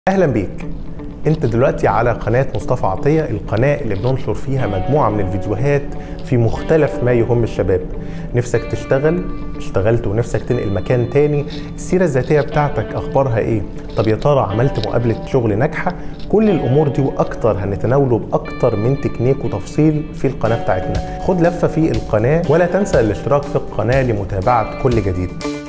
اهلا بيك انت دلوقتي على قناة مصطفى عطية القناة اللي بننشر فيها مجموعة من الفيديوهات في مختلف ما يهم الشباب نفسك تشتغل اشتغلت ونفسك تنقل مكان تاني السيرة الذاتية بتاعتك اخبارها ايه طب يا ترى عملت مقابلة شغل ناجحة كل الامور دي واكتر هنتناوله باكتر من تكنيك وتفصيل في القناة بتاعتنا خد لفة في القناة ولا تنسى الاشتراك في القناة لمتابعة كل جديد